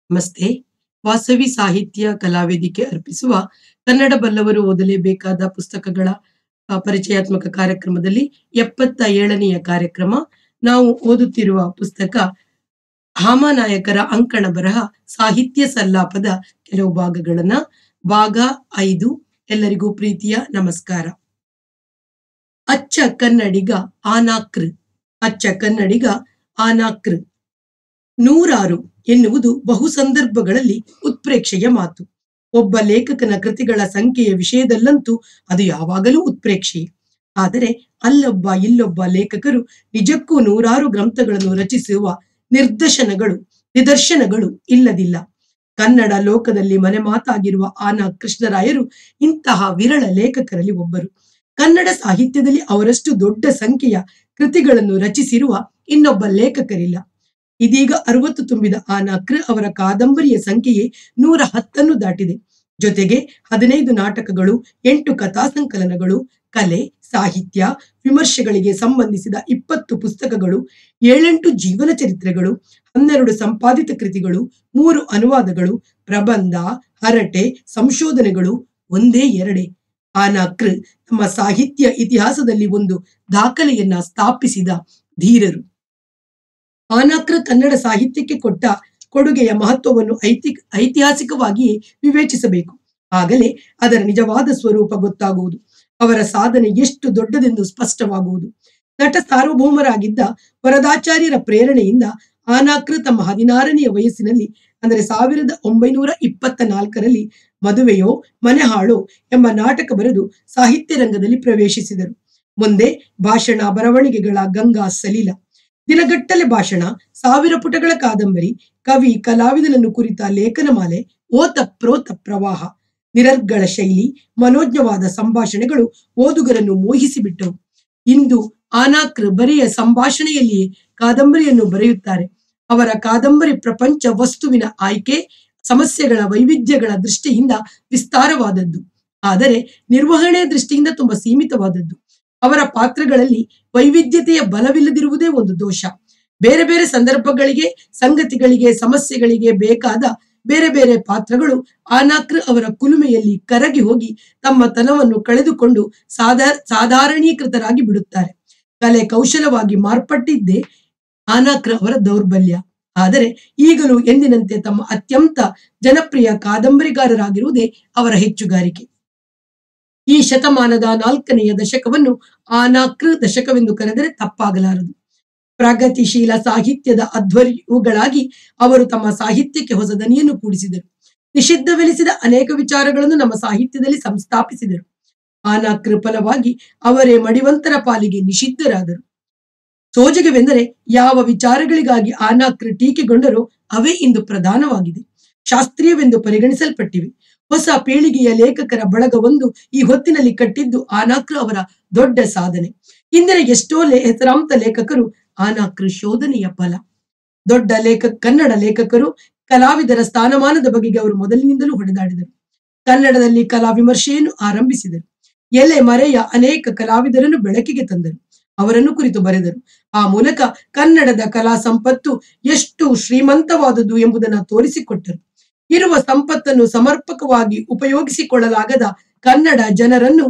ನಮಸ್ತೆ ವಾಸವಿ ಸಾಹಿತ್ಯ ಕಲಾವೇದಿಕೆ ಅರ್ಪಿಸುವ ಕನ್ನಡ ಬಲ್ಲವರು ಓದಲೇಬೇಕಾದ ಪುಸ್ತಕಗಳ ಆ, ಪರಿಚಯಾತ್ಮಕ ಕಾರ್ಯಕ್ರಮದಲ್ಲಿ ಎಪ್ಪತ್ತ ಏಳನೆಯ ಕಾರ್ಯಕ್ರಮ ನಾವು ಓದುತ್ತಿರುವ ಪುಸ್ತಕ ಹಾಮನಾಯಕರ ಅಂಕಣ ಬರಹ ಸಾಹಿತ್ಯ ಸಲ್ಲಾಪದ ಕೆಲವು ಭಾಗಗಳನ್ನ ಭಾಗ ಐದು ಎಲ್ಲರಿಗೂ ಪ್ರೀತಿಯ ನಮಸ್ಕಾರ ಅಚ್ಚ ಕನ್ನಡಿಗ ಆನಾಕೃ ಅಚ್ಚ ಕನ್ನಡಿಗ ಆನಾಕೃ ನೂರಾರು ಎನ್ನುವುದು ಬಹು ಸಂದರ್ಭಗಳಲ್ಲಿ ಉತ್ಪ್ರೇಕ್ಷೆಯ ಮಾತು ಒಬ್ಬ ಲೇಖಕನ ಕೃತಿಗಳ ಸಂಖ್ಯೆಯ ವಿಷಯದಲ್ಲಂತೂ ಅದು ಯಾವಾಗಲೂ ಉತ್ಪ್ರೇಕ್ಷೆ ಆದರೆ ಅಲ್ಲೊಬ್ಬ ಇಲ್ಲೊಬ್ಬ ಲೇಖಕರು ನಿಜಕ್ಕೂ ನೂರಾರು ಗ್ರಂಥಗಳನ್ನು ರಚಿಸುವ ನಿರ್ದಶನಗಳು ನಿದರ್ಶನಗಳು ಇಲ್ಲದಿಲ್ಲ ಕನ್ನಡ ಲೋಕದಲ್ಲಿ ಮನೆ ಮಾತಾಗಿರುವ ಆನ ಕೃಷ್ಣರಾಯರು ಇಂತಹ ವಿರಳ ಲೇಖಕರಲ್ಲಿ ಒಬ್ಬರು ಕನ್ನಡ ಸಾಹಿತ್ಯದಲ್ಲಿ ಅವರಷ್ಟು ದೊಡ್ಡ ಸಂಖ್ಯೆಯ ಕೃತಿಗಳನ್ನು ರಚಿಸಿರುವ ಇನ್ನೊಬ್ಬ ಲೇಖಕರಿಲ್ಲ ಇದೀಗ ಅರವತ್ತು ತುಂಬಿದ ಆ ನಕ್ರ ಅವರ ಕಾದಂಬರಿಯ ಸಂಖ್ಯೆಯೇ ನೂರ ಹತ್ತನ್ನು ದಾಟಿದೆ ಜೊತೆಗೆ ಹದಿನೈದು ನಾಟಕಗಳು ಎಂಟು ಕಥಾ ಸಂಕಲನಗಳು ಕಲೆ ಸಾಹಿತ್ಯ ವಿಮರ್ಶೆಗಳಿಗೆ ಸಂಬಂಧಿಸಿದ ಇಪ್ಪತ್ತು ಪುಸ್ತಕಗಳು ಏಳೆಂಟು ಜೀವನ ಚರಿತ್ರೆಗಳು ಹನ್ನೆರಡು ಸಂಪಾದಿತ ಕೃತಿಗಳು ಮೂರು ಅನುವಾದಗಳು ಪ್ರಬಂಧ ಹರಟೆ ಸಂಶೋಧನೆಗಳು ಒಂದೇ ಎರಡೇ ಆ ನಕ್ರ ತಮ್ಮ ಸಾಹಿತ್ಯ ಇತಿಹಾಸದಲ್ಲಿ ಒಂದು ದಾಖಲೆಯನ್ನ ಸ್ಥಾಪಿಸಿದ ಧೀರರು ಆನಾಕ್ರ ಕನ್ನಡ ಸಾಹಿತ್ಯಕ್ಕೆ ಕೊಟ್ಟ ಕೊಡುಗೆಯ ಮಹತ್ವವನ್ನು ಐತಿ ಐತಿಹಾಸಿಕವಾಗಿಯೇ ವಿವೇಚಿಸಬೇಕು ಆಗಲೇ ಅದರ ನಿಜವಾದ ಸ್ವರೂಪ ಗೊತ್ತಾಗುವುದು ಅವರ ಸಾಧನೆ ಎಷ್ಟು ದೊಡ್ಡದೆಂದು ಸ್ಪಷ್ಟವಾಗುವುದು ನಟ ಸಾರ್ವಭೌಮರಾಗಿದ್ದ ವರದಾಚಾರ್ಯರ ಪ್ರೇರಣೆಯಿಂದ ಆನಾಕ್ರ ತಮ್ಮ ಹದಿನಾರನೆಯ ವಯಸ್ಸಿನಲ್ಲಿ ಅಂದರೆ ಸಾವಿರದ ಒಂಬೈನೂರ ಇಪ್ಪತ್ತ ನಾಲ್ಕರಲ್ಲಿ ಮದುವೆಯೋ ಮನೆಹಾಳೋ ಎಂಬ ನಾಟಕ ಬರೆದು ಸಾಹಿತ್ಯ ರಂಗದಲ್ಲಿ ಪ್ರವೇಶಿಸಿದರು ಮುಂದೆ ಭಾಷಣ ಬರವಣಿಗೆಗಳ ಗಂಗಾ ಸಲೀಲ ದಿನಗಟ್ಟಲೆ ಭಾಷಣ ಸಾವಿರ ಪುಟಗಳ ಕಾದಂಬರಿ ಕವಿ ಕಲಾವಿದನನ್ನು ಕುರಿತ ಲೇಖನಮಾಲೆ ಓತ ಪ್ರೋತ ಪ್ರವಾಹ ನಿರರ್ಗಳ ಶೈಲಿ ಮನೋಜ್ಞವಾದ ಸಂಭಾಷಣೆಗಳು ಓದುಗರನ್ನು ಮೋಹಿಸಿಬಿಟ್ಟವು ಇಂದು ಆನಾಕ್ರ್ ಬರೆಯ ಸಂಭಾಷಣೆಯಲ್ಲಿಯೇ ಕಾದಂಬರಿಯನ್ನು ಬರೆಯುತ್ತಾರೆ ಅವರ ಕಾದಂಬರಿ ಪ್ರಪಂಚ ವಸ್ತುವಿನ ಆಯ್ಕೆ ಸಮಸ್ಯೆಗಳ ವೈವಿಧ್ಯಗಳ ದೃಷ್ಟಿಯಿಂದ ವಿಸ್ತಾರವಾದದ್ದು ಆದರೆ ನಿರ್ವಹಣೆ ದೃಷ್ಟಿಯಿಂದ ತುಂಬಾ ಸೀಮಿತವಾದದ್ದು ಅವರ ಪಾತ್ರಗಳಲ್ಲಿ ವೈವಿಧ್ಯತೆಯ ಬಲವಿಲ್ಲದಿರುವುದೇ ಒಂದು ದೋಷ ಬೇರೆ ಬೇರೆ ಸಂದರ್ಭಗಳಿಗೆ ಸಂಗತಿಗಳಿಗೆ ಸಮಸ್ಯೆಗಳಿಗೆ ಬೇಕಾದ ಬೇರೆ ಬೇರೆ ಪಾತ್ರಗಳು ಆನಾಕ್ರ ಅವರ ಕುಲುಮೆಯಲ್ಲಿ ಕರಗಿ ಹೋಗಿ ತಮ್ಮ ತನವನ್ನು ಕಳೆದುಕೊಂಡು ಸಾಧಾರ ಸಾಧಾರಣೀಕೃತರಾಗಿ ಬಿಡುತ್ತಾರೆ ಕಲೆ ಕೌಶಲವಾಗಿ ಮಾರ್ಪಟ್ಟಿದ್ದೇ ಆನಾಕ್ರ ಅವರ ದೌರ್ಬಲ್ಯ ಆದರೆ ಈಗಲೂ ಎಂದಿನಂತೆ ತಮ್ಮ ಅತ್ಯಂತ ಜನಪ್ರಿಯ ಕಾದಂಬರಿಗಾರರಾಗಿರುವುದೇ ಅವರ ಹೆಚ್ಚುಗಾರಿಕೆ ಈ ಶತಮಾನದ ನಾಲ್ಕನೆಯ ದಶಕವನ್ನು ಆನಾಕೃ ದಶಕವೆಂದು ಕರೆದರೆ ತಪ್ಪಾಗಲಾರದು ಪ್ರಗತಿಶೀಲ ಸಾಹಿತ್ಯದ ಅಧ್ವರ್ಯುಗಳಾಗಿ ಅವರು ತಮ್ಮ ಸಾಹಿತ್ಯಕ್ಕೆ ಹೊಸ ದನಿಯನ್ನು ಕೂಡಿಸಿದರು ನಿಷಿದ್ಧವೆನಿಸಿದ ಅನೇಕ ವಿಚಾರಗಳನ್ನು ನಮ್ಮ ಸಾಹಿತ್ಯದಲ್ಲಿ ಸಂಸ್ಥಾಪಿಸಿದರು ಆನಾಕೃ ಫಲವಾಗಿ ಅವರೇ ಮಡಿವಂತರ ಪಾಲಿಗೆ ನಿಷಿದ್ಧರಾದರು ಸೋಜಗವೆಂದರೆ ಯಾವ ವಿಚಾರಗಳಿಗಾಗಿ ಆನಾಕೃ ಟೀಕೆಗೊಂಡರೋ ಅವೇ ಇಂದು ಪ್ರಧಾನವಾಗಿದೆ ಶಾಸ್ತ್ರೀಯವೆಂದು ಪರಿಗಣಿಸಲ್ಪಟ್ಟಿವೆ ಹೊಸ ಪೀಳಿಗೆಯ ಲೇಖಕರ ಬಳಗವೊಂದು ಈ ಹೊತ್ತಿನಲ್ಲಿ ಕಟ್ಟಿದ್ದು ಆನಾಕ್ರ ಅವರ ದೊಡ್ಡ ಸಾಧನೆ ಇಂದಿನ ಎಷ್ಟೋ ಲೇ ಹೆಸರಾಂತ ಲೇಖಕರು ಆನಾಕ್ರ ಶೋಧನೆಯ ಫಲ ದೊಡ್ಡ ಲೇಖಕ ಕನ್ನಡ ಲೇಖಕರು ಕಲಾವಿದರ ಸ್ಥಾನಮಾನದ ಬಗೆಗೆ ಅವರು ಮೊದಲಿನಿಂದಲೂ ಹೊಡೆದಾಡಿದರು ಕನ್ನಡದಲ್ಲಿ ಕಲಾ ವಿಮರ್ಶೆಯನ್ನು ಆರಂಭಿಸಿದರು ಎಲೆ ಮರೆಯ ಅನೇಕ ಕಲಾವಿದರನ್ನು ಬೆಳಕಿಗೆ ತಂದರು ಅವರನ್ನು ಕುರಿತು ಬರೆದರು ಆ ಮೂಲಕ ಕನ್ನಡದ ಕಲಾ ಸಂಪತ್ತು ಎಷ್ಟು ಶ್ರೀಮಂತವಾದುದು ಎಂಬುದನ್ನು ತೋರಿಸಿಕೊಟ್ಟರು ಇರುವ ಸಂಪತ್ತನ್ನು ಸಮರ್ಪಕವಾಗಿ ಉಪಯೋಗಿಸಿಕೊಳ್ಳಲಾಗದ ಕನ್ನಡ ಜನರನ್ನು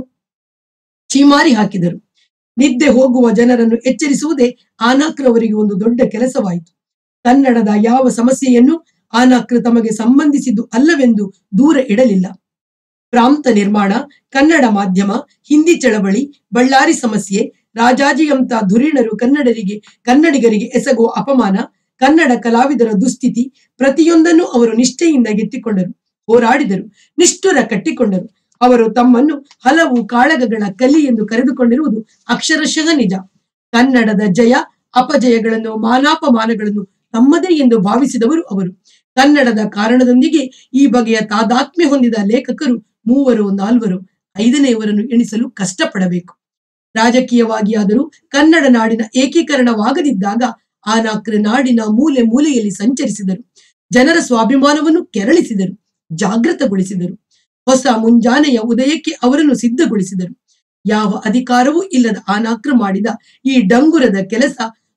ಚೀಮಾರಿ ಹಾಕಿದರು ನಿದ್ದೆ ಹೋಗುವ ಜನರನ್ನು ಎಚ್ಚರಿಸುವುದೇ ಆನಾಕ್ರ ಅವರಿಗೆ ಒಂದು ದೊಡ್ಡ ಕೆಲಸವಾಯಿತು ಕನ್ನಡದ ಯಾವ ಸಮಸ್ಯೆಯನ್ನು ಆನಾಕ್ರ ತಮಗೆ ಸಂಬಂಧಿಸಿದ್ದು ಅಲ್ಲವೆಂದು ದೂರ ಇಡಲಿಲ್ಲ ಪ್ರಾಂತ ನಿರ್ಮಾಣ ಕನ್ನಡ ಮಾಧ್ಯಮ ಹಿಂದಿ ಚಳವಳಿ ಬಳ್ಳಾರಿ ಸಮಸ್ಯೆ ರಾಜಾಜಿಯಂತ ಧುರೀಣರು ಕನ್ನಡರಿಗೆ ಕನ್ನಡಿಗರಿಗೆ ಎಸಗುವ ಅಪಮಾನ ಕನ್ನಡ ಕಲಾವಿದರ ದುಸ್ಥಿತಿ ಪ್ರತಿಯೊಂದನ್ನು ಅವರು ನಿಷ್ಠೆಯಿಂದ ಗೆತ್ತಿಕೊಂಡರು ಹೋರಾಡಿದರು ನಿಷ್ಠುರ ಕಟ್ಟಿಕೊಂಡರು ಅವರು ತಮ್ಮನ್ನು ಹಲವು ಕಾಳಗಗಳ ಕಲಿ ಎಂದು ಕರೆದುಕೊಂಡಿರುವುದು ಅಕ್ಷರಶಃ ನಿಜ ಕನ್ನಡದ ಜಯ ಅಪಜಯಗಳನ್ನು ಮಾನಾಪಮಾನಗಳನ್ನು ತಮ್ಮದೇ ಎಂದು ಭಾವಿಸಿದವರು ಅವರು ಕನ್ನಡದ ಕಾರಣದೊಂದಿಗೆ ಈ ಬಗೆಯ ತಾದಾತ್ಮ್ಯ ಹೊಂದಿದ ಲೇಖಕರು ಮೂವರು ನಾಲ್ವರು ಐದನೆಯವರನ್ನು ಎಣಿಸಲು ಕಷ್ಟಪಡಬೇಕು ರಾಜಕೀಯವಾಗಿ ಆದರೂ ಕನ್ನಡ ನಾಡಿನ ಏಕೀಕರಣವಾಗದಿದ್ದಾಗ ಆನಾಕ್ರ ನಾಡಿನ ಮೂಲೆ ಮೂಲೆಯಲ್ಲಿ ಸಂಚರಿಸಿದರು ಜನರ ಸ್ವಾಭಿಮಾನವನ್ನು ಕೆರಳಿಸಿದರು ಜಾಗೃತಗೊಳಿಸಿದರು ಹೊಸ ಮುಂಜಾನೆಯ ಉದಯಕ್ಕೆ ಅವರನ್ನು ಸಿದ್ಧಗೊಳಿಸಿದರು ಯಾವ ಅಧಿಕಾರವೂ ಇಲ್ಲದ ಆನಾಕ್ರ ಮಾಡಿದ ಈ ಡಂಗುರದ ಕೆಲಸ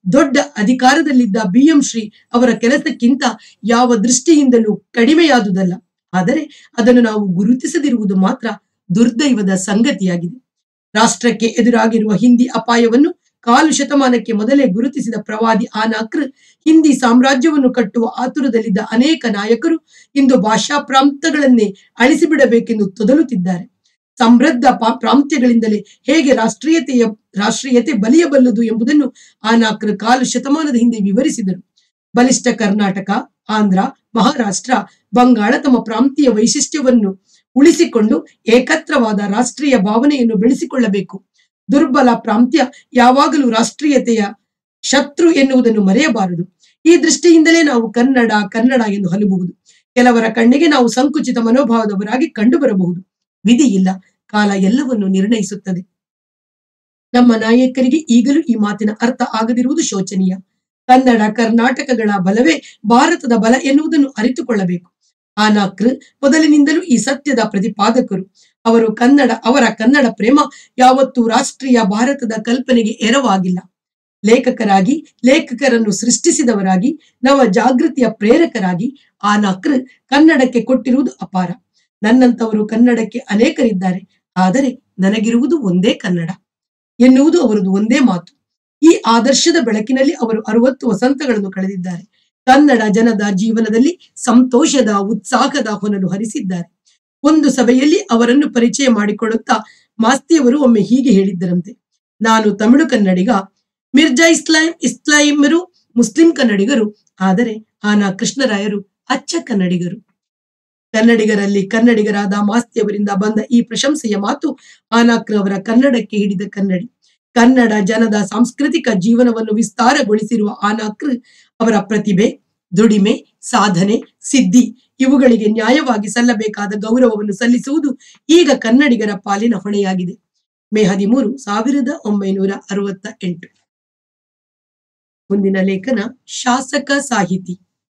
ದೊಡ್ಡ ಅಧಿಕಾರದಲ್ಲಿದ್ದ ಬಿ ಎಂ ಶ್ರೀ ಅವರ ಕೆಲಸಕ್ಕಿಂತ ಯಾವ ದೃಷ್ಟಿಯಿಂದಲೂ ಕಡಿಮೆಯಾದುದಲ್ಲ ಆದರೆ ಅದನ್ನು ನಾವು ಗುರುತಿಸದಿರುವುದು ಮಾತ್ರ ದುರ್ದೈವದ ಸಂಗತಿಯಾಗಿದೆ ರಾಷ್ಟ್ರಕ್ಕೆ ಎದುರಾಗಿರುವ ಹಿಂದಿ ಅಪಾಯವನ್ನು ಕಾಲು ಶತಮಾನಕ್ಕೆ ಮೊದಲೇ ಗುರುತಿಸಿದ ಪ್ರವಾದಿ ಆನಾಕ್ರ್ ಹಿಂದಿ ಸಾಮ್ರಾಜ್ಯವನ್ನು ಕಟ್ಟುವ ಆತುರದಲ್ಲಿದ್ದ ಅನೇಕ ನಾಯಕರು ಇಂದು ಭಾಷಾ ಪ್ರಾಂತಗಳನ್ನೇ ಅಳಿಸಿಬಿಡಬೇಕೆಂದು ತೊದಲುತ್ತಿದ್ದಾರೆ ಸಮೃದ್ಧ ಪಾ- ಪ್ರಾಂತ್ಯಗಳಿಂದಲೇ ಹೇಗೆ ರಾಷ್ಟ್ರೀಯತೆಯ ರಾಷ್ಟ್ರೀಯತೆ ಬಲಿಯಬಲ್ಲದು ಎಂಬುದನ್ನು ಆನಾಕ್ರ್ ಕಾಲು ಶತಮಾನದ ಹಿಂದೆ ವಿವರಿಸಿದರು ಬಲಿಷ್ಠ ಕರ್ನಾಟಕ ಆಂಧ್ರ ಮಹಾರಾಷ್ಟ್ರ ಬಂಗಾಳ ತಮ್ಮ ಪ್ರಾಂತೀಯ ವೈಶಿಷ್ಟ್ಯವನ್ನು ಉಳಿಸಿಕೊಂಡು ಏಕತ್ರವಾದ ರಾಷ್ಟ್ರೀಯ ಭಾವನೆಯನ್ನು ಬೆಳೆಸಿಕೊಳ್ಳಬೇಕು ದುರ್ಬಲ ಪ್ರಾಂತ್ಯ ಯಾವಾಗಲೂ ರಾಷ್ಟ್ರೀಯತೆಯ ಶತ್ರು ಎನ್ನುವುದನ್ನು ಮರೆಯಬಾರದು ಈ ದೃಷ್ಟಿಯಿಂದಲೇ ನಾವು ಕನ್ನಡ ಕನ್ನಡ ಎಂದು ಹಲುಬಹುದು ಕೆಲವರ ಕಣ್ಣಿಗೆ ನಾವು ಸಂಕುಚಿತ ಮನೋಭಾವದವರಾಗಿ ಕಂಡುಬರಬಹುದು ವಿಧಿ ಇಲ್ಲ ಕಾಲ ಎಲ್ಲವನ್ನು ನಿರ್ಣಯಿಸುತ್ತದೆ ನಮ್ಮ ನಾಯಕರಿಗೆ ಈಗಲೂ ಈ ಮಾತಿನ ಅರ್ಥ ಆಗದಿರುವುದು ಶೋಚನೀಯ ಕನ್ನಡ ಕರ್ನಾಟಕಗಳ ಬಲವೇ ಭಾರತದ ಬಲ ಎನ್ನುವುದನ್ನು ಅರಿತುಕೊಳ್ಳಬೇಕು ಆನಾಕ್ರ್ ಮೊದಲಿನಿಂದಲೂ ಈ ಸತ್ಯದ ಪ್ರತಿಪಾದಕರು ಅವರು ಕನ್ನಡ ಅವರ ಕನ್ನಡ ಪ್ರೇಮ ಯಾವತ್ತೂ ರಾಷ್ಟ್ರೀಯ ಭಾರತದ ಕಲ್ಪನೆಗೆ ಎರವಾಗಿಲ್ಲ ಲೇಖಕರಾಗಿ ಲೇಖಕರನ್ನು ಸೃಷ್ಟಿಸಿದವರಾಗಿ ನವ ಜಾಗೃತಿಯ ಪ್ರೇರಕರಾಗಿ ಆನಾಕ್ರ್ ಕನ್ನಡಕ್ಕೆ ಕೊಟ್ಟಿರುವುದು ಅಪಾರ ನನ್ನಂತವರು ಕನ್ನಡಕ್ಕೆ ಅನೇಕರಿದ್ದಾರೆ ಆದರೆ ನನಗಿರುವುದು ಒಂದೇ ಕನ್ನಡ ಎನ್ನುವುದು ಅವರದು ಒಂದೇ ಮಾತು ಈ ಆದರ್ಶದ ಬೆಳಕಿನಲ್ಲಿ ಅವರು ಅರವತ್ತು ವಸಂತಗಳನ್ನು ಕಳೆದಿದ್ದಾರೆ ಕನ್ನಡ ಜನದ ಜೀವನದಲ್ಲಿ ಸಂತೋಷದ ಉತ್ಸಾಹದ ಹೊನಲು ಹರಿಸಿದ್ದಾರೆ ಒಂದು ಸಭೆಯಲ್ಲಿ ಅವರನ್ನು ಪರಿಚಯ ಮಾಡಿಕೊಳ್ಳುತ್ತಾ ಮಾಸ್ತಿಯವರು ಒಮ್ಮೆ ಹೀಗೆ ಹೇಳಿದ್ದರಂತೆ ನಾನು ತಮಿಳು ಕನ್ನಡಿಗ ಮಿರ್ಜಾ ಇಸ್ಲಾಂ ಇಸ್ಲಾಮರು ಮುಸ್ಲಿಂ ಕನ್ನಡಿಗರು ಆದರೆ ಆನಾ ಕೃಷ್ಣರಾಯರು ಅಚ್ಚ ಕನ್ನಡಿಗರು ಕನ್ನಡಿಗರಲ್ಲಿ ಕನ್ನಡಿಗರಾದ ಮಾಸ್ತಿಯವರಿಂದ ಬಂದ ಈ ಪ್ರಶಂಸೆಯ ಮಾತು ಆನಾಕ್ರ ಅವರ ಕನ್ನಡಕ್ಕೆ ಹಿಡಿದ ಕನ್ನಡಿ ಕನ್ನಡ ಜನದ ಸಾಂಸ್ಕೃತಿಕ ಜೀವನವನ್ನು ವಿಸ್ತಾರಗೊಳಿಸಿರುವ ಆನಾಕ್ರ್ ಅವರ ಪ್ರತಿಭೆ ದುಡಿಮೆ ಸಾಧನೆ ಸಿದ್ಧಿ ಇವುಗಳಿಗೆ ನ್ಯಾಯವಾಗಿ ಸಲ್ಲಬೇಕಾದ ಗೌರವವನ್ನು ಸಲ್ಲಿಸುವುದು ಈಗ ಕನ್ನಡಿಗರ ಪಾಲಿನ ಹೊಣೆಯಾಗಿದೆ ಮೇ ಹದಿಮೂರು ಸಾವಿರದ ಒಂಬೈನೂರ ಅರವತ್ತ ಎಂಟು ಮುಂದಿನ ಲೇಖನ ಶಾಸಕ ಸಾಹಿತಿ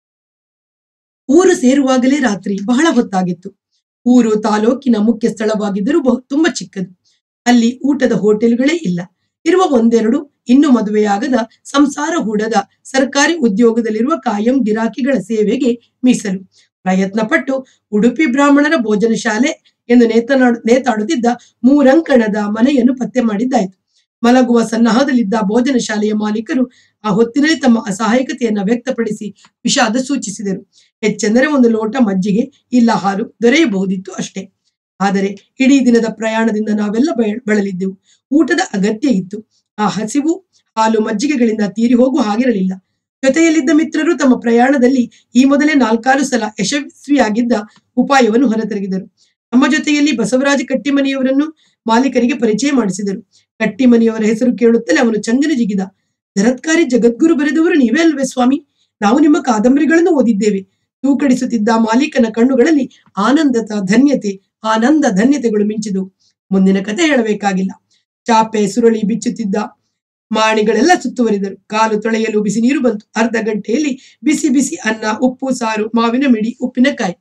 ಊರು ಸೇರುವಾಗಲೇ ರಾತ್ರಿ ಬಹಳ ಹೊತ್ತಾಗಿತ್ತು ಊರು ತಾಲೂಕಿನ ಮುಖ್ಯ ಸ್ಥಳವಾಗಿದ್ದರೂ ಬಹು- ತುಂಬಾ ಚಿಕ್ಕದು ಅಲ್ಲಿ ಊಟದ ಹೋಟೆಲ್ಗಳೇ ಇಲ್ಲ ಇರುವ ಒಂದೆರಡು ಇನ್ನು ಮದುವೆಯಾಗದ ಸಂಸಾರ ಹೂಡದ ಸರ್ಕಾರಿ ಉದ್ಯೋಗದಲ್ಲಿರುವ ಕಾಯಂ ಗಿರಾಕಿಗಳ ಸೇವೆಗೆ ಮೀಸಲು ಪ್ರಯತ್ನ ಪಟ್ಟು ಉಡುಪಿ ಬ್ರಾಹ್ಮಣರ ಭೋಜನ ಶಾಲೆ ಎಂದು ನೇತನಾಡು ನೇತಾಡುತ್ತಿದ್ದ ಮೂರಂಕಣದ ಮನೆಯನ್ನು ಪತ್ತೆ ಮಾಡಿದ್ದಾಯಿತು ಮಲಗುವ ಸನ್ನಾಹದಲ್ಲಿದ್ದ ಭೋಜನ ಶಾಲೆಯ ಮಾಲೀಕರು ಆ ಹೊತ್ತಿನಲ್ಲಿ ತಮ್ಮ ಅಸಹಾಯಕತೆಯನ್ನ ವ್ಯಕ್ತಪಡಿಸಿ ವಿಷಾದ ಸೂಚಿಸಿದರು ಹೆಚ್ಚೆಂದರೆ ಒಂದು ಲೋಟ ಮಜ್ಜಿಗೆ ಇಲ್ಲ ಹಾಲು ದೊರೆಯಬಹುದಿತ್ತು ಅಷ್ಟೇ ಆದರೆ ಇಡೀ ದಿನದ ಪ್ರಯಾಣದಿಂದ ನಾವೆಲ್ಲ ಬಯ- ಬಳಲಿದ್ದೆವು ಊಟದ ಅಗತ್ಯ ಇತ್ತು ಆ ಹಸಿವು ಹಾಲು ಮಜ್ಜಿಗೆಗಳಿಂದ ತೀರಿ ಹೋಗುವ ಹಾಗಿರಲಿಲ್ಲ ಜೊತೆಯಲ್ಲಿದ್ದ ಮಿತ್ರರು ತಮ್ಮ ಪ್ರಯಾಣದಲ್ಲಿ ಈ ಮೊದಲೇ ನಾಲ್ಕಾರು ಸಲ ಯಶಸ್ವಿಯಾಗಿದ್ದ ಉಪಾಯವನ್ನು ಹೊರತೆರಗಿದರು ನಮ್ಮ ಜೊತೆಯಲ್ಲಿ ಬಸವರಾಜ ಕಟ್ಟಿಮನಿಯವರನ್ನು ಮಾಲೀಕರಿಗೆ ಪರಿಚಯ ಮಾಡಿಸಿದರು ಕಟ್ಟಿಮನಿಯವರ ಹೆಸರು ಕೇಳುತ್ತಲೇ ಅವನು ಚಂಗನ ಜಿಗಿದ ಜರತ್ಕಾರಿ ಜಗದ್ಗುರು ಬರೆದವರು ನೀವೇ ಅಲ್ವೇ ಸ್ವಾಮಿ ನಾವು ನಿಮ್ಮ ಕಾದಂಬರಿಗಳನ್ನು ಓದಿದ್ದೇವೆ ತೂಕಡಿಸುತ್ತಿದ್ದ ಮಾಲೀಕನ ಕಣ್ಣುಗಳಲ್ಲಿ ಆನಂದದ ಧನ್ಯತೆ ಆನಂದ ಧನ್ಯತೆಗಳು ಮಿಂಚಿದವು ಮುಂದಿನ ಕತೆ ಹೇಳಬೇಕಾಗಿಲ್ಲ ಚಾಪೆ ಸುರಳಿ ಬಿಚ್ಚುತ್ತಿದ್ದ ಮಾಣಿಗಳೆಲ್ಲ ಸುತ್ತುವರಿದರು ಕಾಲು ತೊಳೆಯಲು ಬಿಸಿ ನೀರು ಬಂತು ಅರ್ಧ ಗಂಟೆಯಲ್ಲಿ ಬಿಸಿ ಬಿಸಿ ಅನ್ನ ಉಪ್ಪು ಸಾರು ಮಾವಿನ ಮಿಡಿ ಉಪ್ಪಿನಕಾಯಿ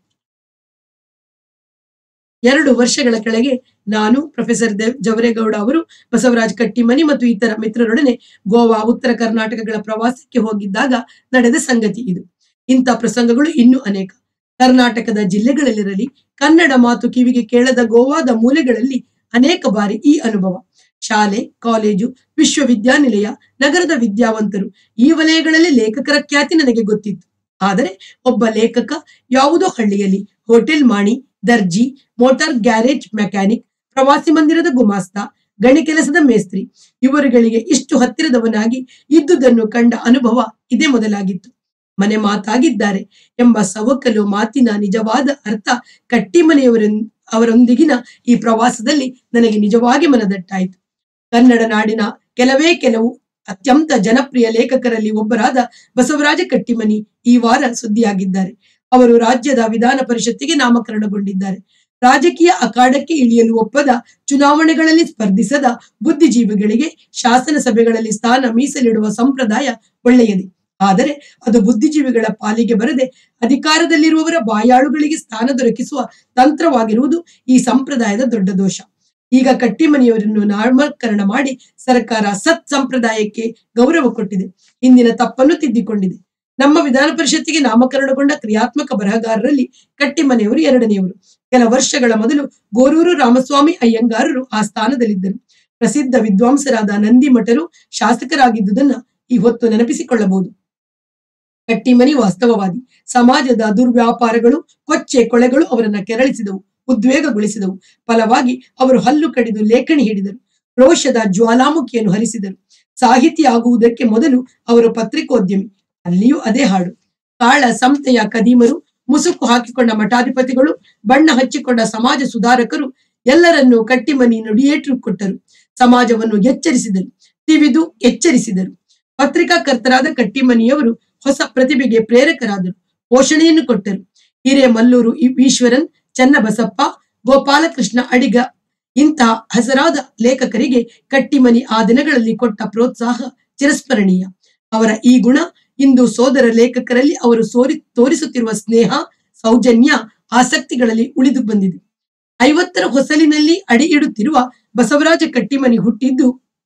ಎರಡು ವರ್ಷಗಳ ಕೆಳಗೆ ನಾನು ಪ್ರೊಫೆಸರ್ ದೇವ್ ಜವರೇಗೌಡ ಅವರು ಬಸವರಾಜ್ ಕಟ್ಟಿಮನಿ ಮತ್ತು ಇತರ ಮಿತ್ರರೊಡನೆ ಗೋವಾ ಉತ್ತರ ಕರ್ನಾಟಕಗಳ ಪ್ರವಾಸಕ್ಕೆ ಹೋಗಿದ್ದಾಗ ನಡೆದ ಸಂಗತಿ ಇದು ಇಂಥ ಪ್ರಸಂಗಗಳು ಇನ್ನೂ ಅನೇಕ ಕರ್ನಾಟಕದ ಜಿಲ್ಲೆಗಳಲ್ಲಿರಲಿ ಕನ್ನಡ ಮಾತು ಕಿವಿಗೆ ಕೇಳದ ಗೋವಾದ ಮೂಲೆಗಳಲ್ಲಿ ಅನೇಕ ಬಾರಿ ಈ ಅನುಭವ ಶಾಲೆ ಕಾಲೇಜು ವಿಶ್ವವಿದ್ಯಾನಿಲಯ ನಗರದ ವಿದ್ಯಾವಂತರು ಈ ವಲಯಗಳಲ್ಲಿ ಲೇಖಕರ ಖ್ಯಾತಿ ನನಗೆ ಗೊತ್ತಿತ್ತು ಆದರೆ ಒಬ್ಬ ಲೇಖಕ ಯಾವುದೋ ಹಳ್ಳಿಯಲ್ಲಿ ಹೋಟೆಲ್ ಮಾಣಿ ದರ್ಜಿ ಮೋಟಾರ್ ಗ್ಯಾರೇಜ್ ಮೆಕ್ಯಾನಿಕ್ ಪ್ರವಾಸಿ ಮಂದಿರದ ಗುಮಾಸ್ತ ಗಣಿ ಕೆಲಸದ ಮೇಸ್ತ್ರಿ ಇವರುಗಳಿಗೆ ಇಷ್ಟು ಹತ್ತಿರದವನಾಗಿ ಇದ್ದುದನ್ನು ಕಂಡ ಅನುಭವ ಇದೇ ಮೊದಲಾಗಿತ್ತು ಮನೆ ಮಾತಾಗಿದ್ದಾರೆ ಎಂಬ ಸವಕಲು ಮಾತಿನ ನಿಜವಾದ ಅರ್ಥ ಕಟ್ಟಿಮನೆಯವರ ಅವರೊಂದಿಗಿನ ಈ ಪ್ರವಾಸದಲ್ಲಿ ನನಗೆ ನಿಜವಾಗಿ ಮನದಟ್ಟಾಯಿತು ಕನ್ನಡ ನಾಡಿನ ಕೆಲವೇ ಕೆಲವು ಅತ್ಯಂತ ಜನಪ್ರಿಯ ಲೇಖಕರಲ್ಲಿ ಒಬ್ಬರಾದ ಬಸವರಾಜ ಕಟ್ಟಿಮನಿ ಈ ವಾರ ಸುದ್ದಿಯಾಗಿದ್ದಾರೆ ಅವರು ರಾಜ್ಯದ ವಿಧಾನ ಪರಿಷತ್ತಿಗೆ ನಾಮಕರಣಗೊಂಡಿದ್ದಾರೆ ರಾಜಕೀಯ ಅಖಾಡಕ್ಕೆ ಇಳಿಯಲು ಒಪ್ಪದ ಚುನಾವಣೆಗಳಲ್ಲಿ ಸ್ಪರ್ಧಿಸದ ಬುದ್ಧಿಜೀವಿಗಳಿಗೆ ಶಾಸನ ಸಭೆಗಳಲ್ಲಿ ಸ್ಥಾನ ಮೀಸಲಿಡುವ ಸಂಪ್ರದಾಯ ಒಳ್ಳೆಯದೇ ಆದರೆ ಅದು ಬುದ್ಧಿಜೀವಿಗಳ ಪಾಲಿಗೆ ಬರದೆ ಅಧಿಕಾರದಲ್ಲಿರುವವರ ಬಾಯಾಳುಗಳಿಗೆ ಸ್ಥಾನ ದೊರಕಿಸುವ ತಂತ್ರವಾಗಿರುವುದು ಈ ಸಂಪ್ರದಾಯದ ದೊಡ್ಡ ದೋಷ ಈಗ ಕಟ್ಟಿಮನಿಯವರನ್ನು ನಾಮಕರಣ ಮಾಡಿ ಸರ್ಕಾರ ಸತ್ ಸಂಪ್ರದಾಯಕ್ಕೆ ಗೌರವ ಕೊಟ್ಟಿದೆ ಇಂದಿನ ತಪ್ಪನ್ನು ತಿದ್ದಿಕೊಂಡಿದೆ ನಮ್ಮ ವಿಧಾನ ಪರಿಷತ್ತಿಗೆ ನಾಮಕರಣಗೊಂಡ ಕ್ರಿಯಾತ್ಮಕ ಬರಹಗಾರರಲ್ಲಿ ಕಟ್ಟಿಮನೆಯವರು ಎರಡನೆಯವರು ಕೆಲ ವರ್ಷಗಳ ಮೊದಲು ಗೋರೂರು ರಾಮಸ್ವಾಮಿ ಅಯ್ಯಂಗಾರರು ಆ ಸ್ಥಾನದಲ್ಲಿದ್ದರು ಪ್ರಸಿದ್ಧ ವಿದ್ವಾಂಸರಾದ ನಂದಿಮಠರು ಶಾಸಕರಾಗಿದ್ದುದನ್ನ ಈ ಹೊತ್ತು ನೆನಪಿಸಿಕೊಳ್ಳಬಹುದು ಕಟ್ಟಿಮನಿ ವಾಸ್ತವವಾದಿ ಸಮಾಜದ ದುರ್ವ್ಯಾಪಾರಗಳು ಕೊಚ್ಚೆ ಕೊಳೆಗಳು ಅವರನ್ನ ಕೆರಳಿಸಿದವು ಉದ್ವೇಗಗೊಳಿಸಿದವು ಫಲವಾಗಿ ಅವರು ಹಲ್ಲು ಕಡಿದು ಲೇಖಣಿ ಹಿಡಿದರು ರೋಷದ ಜ್ವಾಲಾಮುಖಿಯನ್ನು ಹರಿಸಿದರು ಸಾಹಿತಿ ಆಗುವುದಕ್ಕೆ ಮೊದಲು ಅವರು ಪತ್ರಿಕೋದ್ಯಮಿ ಅಲ್ಲಿಯೂ ಅದೇ ಹಾಡು ಕಾಳ ಸಂತೆಯ ಕದೀಮರು ಮುಸುಕು ಹಾಕಿಕೊಂಡ ಮಠಾಧಿಪತಿಗಳು ಬಣ್ಣ ಹಚ್ಚಿಕೊಂಡ ಸಮಾಜ ಸುಧಾರಕರು ಎಲ್ಲರನ್ನೂ ಕಟ್ಟಿಮನಿ ನುಡಿಯೇಟು ಕೊಟ್ಟರು ಸಮಾಜವನ್ನು ಎಚ್ಚರಿಸಿದರು ತಿವಿದು ಎಚ್ಚರಿಸಿದರು ಪತ್ರಿಕಾಕರ್ತರಾದ ಕಟ್ಟಿಮನಿಯವರು ಹೊಸ ಪ್ರತಿಭೆಗೆ ಪ್ರೇರಕರಾದರು ಪೋಷಣೆಯನ್ನು ಕೊಟ್ಟರು ಹಿರೇಮಲ್ಲೂರು ಇ- ಈಶ್ವರನ್ ಚನ್ನಬಸಪ್ಪ ಗೋಪಾಲಕೃಷ್ಣ ಅಡಿಗ ಇಂತಹ ಹಸರಾದ ಲೇಖಕರಿಗೆ ಕಟ್ಟಿಮನಿ ಆ ದಿನಗಳಲ್ಲಿ ಕೊಟ್ಟ ಪ್ರೋತ್ಸಾಹ ಚಿರಸ್ಮರಣೀಯ ಅವರ ಈ ಗುಣ ಇಂದು ಸೋದರ ಲೇಖಕರಲ್ಲಿ ಅವರು ಸೋರಿ ತೋರಿಸುತ್ತಿರುವ ಸ್ನೇಹ ಸೌಜನ್ಯ ಆಸಕ್ತಿಗಳಲ್ಲಿ ಉಳಿದು ಬಂದಿದೆ ಐವತ್ತರ ಹೊಸಲಿನಲ್ಲಿ ಅಡಿ ಇಡುತ್ತಿರುವ ಬಸವರಾಜ ಕಟ್ಟಿಮನಿ ಹುಟ್ಟಿದ್ದು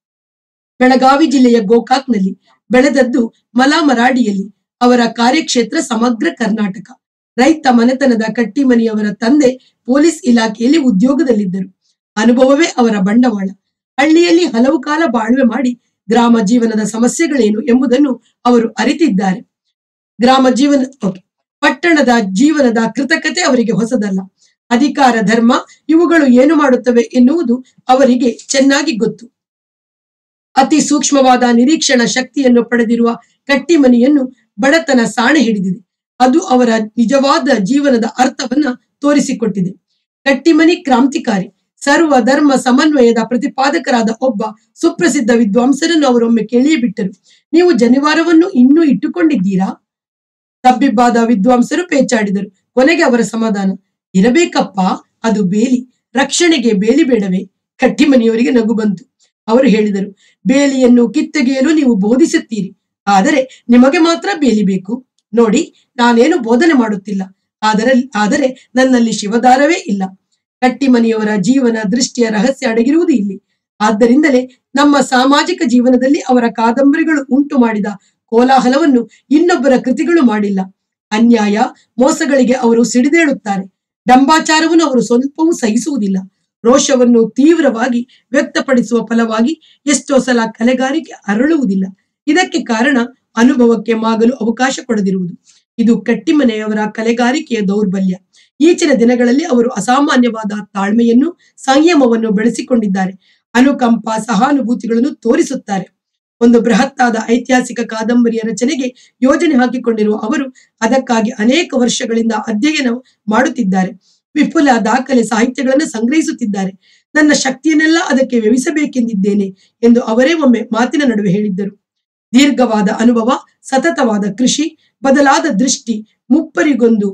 ಬೆಳಗಾವಿ ಜಿಲ್ಲೆಯ ಗೋಕಾಕ್ನಲ್ಲಿ ಬೆಳೆದದ್ದು ಮಲಾಮರಾಡಿಯಲ್ಲಿ ಅವರ ಕಾರ್ಯಕ್ಷೇತ್ರ ಸಮಗ್ರ ಕರ್ನಾಟಕ ರೈತ ಮನೆತನದ ಕಟ್ಟಿಮನಿಯವರ ತಂದೆ ಪೊಲೀಸ್ ಇಲಾಖೆಯಲ್ಲಿ ಉದ್ಯೋಗದಲ್ಲಿದ್ದರು ಅನುಭವವೇ ಅವರ ಬಂಡವಾಳ ಹಳ್ಳಿಯಲ್ಲಿ ಹಲವು ಕಾಲ ಬಾಳ್ವೆ ಮಾಡಿ ಗ್ರಾಮ ಜೀವನದ ಸಮಸ್ಯೆಗಳೇನು ಎಂಬುದನ್ನು ಅವರು ಅರಿತಿದ್ದಾರೆ ಗ್ರಾಮ ಜೀವನ ಓಕೆ ಪಟ್ಟಣದ ಜೀವನದ ಕೃತಕತೆ ಅವರಿಗೆ ಹೊಸದಲ್ಲ ಅಧಿಕಾರ ಧರ್ಮ ಇವುಗಳು ಏನು ಮಾಡುತ್ತವೆ ಎನ್ನುವುದು ಅವರಿಗೆ ಚೆನ್ನಾಗಿ ಗೊತ್ತು ಅತಿ ಸೂಕ್ಷ್ಮವಾದ ನಿರೀಕ್ಷಣ ಶಕ್ತಿಯನ್ನು ಪಡೆದಿರುವ ಕಟ್ಟಿಮನಿಯನ್ನು ಬಡತನ ಸಾಣೆ ಹಿಡಿದಿದೆ ಅದು ಅವರ ನಿಜವಾದ ಜೀವನದ ಅರ್ಥವನ್ನ ತೋರಿಸಿಕೊಟ್ಟಿದೆ ಕಟ್ಟಿಮನಿ ಕ್ರಾಂತಿಕಾರಿ ಸರ್ವ ಧರ್ಮ ಸಮನ್ವಯದ ಪ್ರತಿಪಾದಕರಾದ ಒಬ್ಬ ಸುಪ್ರಸಿದ್ಧ ವಿದ್ವಾಂಸರನ್ನು ಅವರೊಮ್ಮೆ ಕೇಳಿಯೇ ಬಿಟ್ಟರು ನೀವು ಜನಿವಾರವನ್ನು ಇನ್ನೂ ಇಟ್ಟುಕೊಂಡಿದ್ದೀರಾ ತಬ್ಬಿಬ್ಬಾದ ವಿದ್ವಾಂಸರು ಪೇಚಾಡಿದರು ಕೊನೆಗೆ ಅವರ ಸಮಾಧಾನ ಇರಬೇಕಪ್ಪ ಅದು ಬೇಲಿ ರಕ್ಷಣೆಗೆ ಬೇಲಿ ಬೇಡವೇ ಕಟ್ಟಿಮನಿಯವರಿಗೆ ನಗು ಬಂತು ಅವರು ಹೇಳಿದರು ಬೇಲಿಯನ್ನು ಕಿತ್ತೊಗೆಯಲು ನೀವು ಬೋಧಿಸುತ್ತೀರಿ ಆದರೆ ನಿಮಗೆ ಮಾತ್ರ ಬೇಲಿ ಬೇಕು ನೋಡಿ ನಾನೇನು ಬೋಧನೆ ಮಾಡುತ್ತಿಲ್ಲ ಆದರೆ ಆದರೆ ನನ್ನಲ್ಲಿ ಶಿವದಾರವೇ ಇಲ್ಲ ಕಟ್ಟಿಮನಿಯವರ ಜೀವನ ದೃಷ್ಟಿಯ ರಹಸ್ಯ ಅಡಗಿರುವುದು ಇಲ್ಲಿ ಆದ್ದರಿಂದಲೇ ನಮ್ಮ ಸಾಮಾಜಿಕ ಜೀವನದಲ್ಲಿ ಅವರ ಕಾದಂಬರಿಗಳು ಉಂಟು ಮಾಡಿದ ಕೋಲಾಹಲವನ್ನು ಇನ್ನೊಬ್ಬರ ಕೃತಿಗಳು ಮಾಡಿಲ್ಲ ಅನ್ಯಾಯ ಮೋಸಗಳಿಗೆ ಅವರು ಸಿಡಿದೇಳುತ್ತಾರೆ ಡಂಬಾಚಾರವನ್ನು ಅವರು ಸ್ವಲ್ಪವೂ ಸಹಿಸುವುದಿಲ್ಲ ರೋಷವನ್ನು ತೀವ್ರವಾಗಿ ವ್ಯಕ್ತಪಡಿಸುವ ಫಲವಾಗಿ ಎಷ್ಟೋ ಸಲ ಕಲೆಗಾರಿಕೆ ಅರಳುವುದಿಲ್ಲ ಇದಕ್ಕೆ ಕಾರಣ ಅನುಭವಕ್ಕೆ ಮಾಗಲು ಅವಕಾಶ ಕೊಡದಿರುವುದು ಇದು ಕಟ್ಟಿಮನೆಯವರ ಕಲೆಗಾರಿಕೆಯ ದೌರ್ಬಲ್ಯ ಈಚಿನ ದಿನಗಳಲ್ಲಿ ಅವರು ಅಸಾಮಾನ್ಯವಾದ ತಾಳ್ಮೆಯನ್ನು ಸಂಯಮವನ್ನು ಬೆಳೆಸಿಕೊಂಡಿದ್ದಾರೆ ಅನುಕಂಪ ಸಹಾನುಭೂತಿಗಳನ್ನು ತೋರಿಸುತ್ತಾರೆ ಒಂದು ಬೃಹತ್ತಾದ ಐತಿಹಾಸಿಕ ಕಾದಂಬರಿಯ ರಚನೆಗೆ ಯೋಜನೆ ಹಾಕಿಕೊಂಡಿರುವ ಅವರು ಅದಕ್ಕಾಗಿ ಅನೇಕ ವರ್ಷಗಳಿಂದ ಅಧ್ಯಯನ ಮಾಡುತ್ತಿದ್ದಾರೆ ವಿಪುಲ ದಾಖಲೆ ಸಾಹಿತ್ಯಗಳನ್ನು ಸಂಗ್ರಹಿಸುತ್ತಿದ್ದಾರೆ ನನ್ನ ಶಕ್ತಿಯನ್ನೆಲ್ಲ ಅದಕ್ಕೆ ವ್ಯಯಿಸಬೇಕೆಂದಿದ್ದೇನೆ ಎಂದು ಅವರೇ ಒಮ್ಮೆ ಮಾತಿನ ನಡುವೆ ಹೇಳಿದ್ದರು ದೀರ್ಘವಾದ ಅನುಭವ ಸತತವಾದ ಕೃಷಿ ಬದಲಾದ ದೃಷ್ಟಿ ಮುಪ್ಪರಿಗೊಂದು